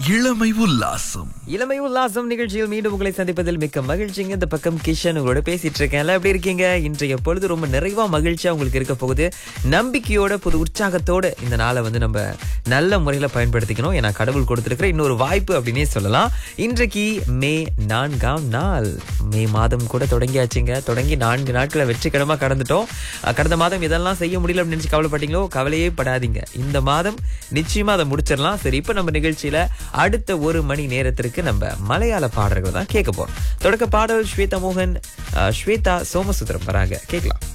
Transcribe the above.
இளமை உல்லாசம் இளமை உல்லாசம் நிகழ்ச்சியில் மீண்டும் உங்களை சந்திப்பதில் மிக்க மகிழ்ச்சிங்க இந்த பக்கம் கிஷன் உங்களோட பேசிட்டு இருக்கேன்ல எப்படி இருக்கீங்க இன்றைய பொழுது ரொம்ப நிறைவா மகிழ்ச்சியா உங்களுக்கு இருக்க போகுது நம்பிக்கையோட புது உற்சாகத்தோட இந்த நாளை வந்து நம்ம நல்ல முறையில பயன்படுத்திக்கணும் ஏன்னா கடவுள் கொடுத்திருக்கிற இன்னொரு வாய்ப்பு அப்படின்னே சொல்லலாம் இன்றைக்கு மே நான்காம் நாள் மே மாதம் கூட தொடங்கியாச்சுங்க தொடங்கி நான்கு நாட்களை வெற்றிகரமா கடந்துட்டோம் அஹ் கடந்த மாதம் இதெல்லாம் செய்ய முடியல அப்படின்னு நினைச்சு கவலைப்பட்டீங்களோ கவலையே படாதீங்க இந்த மாதம் நிச்சயமா அதை முடிச்சிடலாம் சரி இப்ப நம்ம நிகழ்ச்சியில அடுத்த ஒரு மணி நேரத்திற்கு நம்ம மலையாள பாடல்கள் தான் கேட்க போறோம் தொடக்க பாடல் ஸ்வேதா மோகன் அஹ், ஸ்வேதா சோமசுந்தரம் வராங்க கேட்கலாம்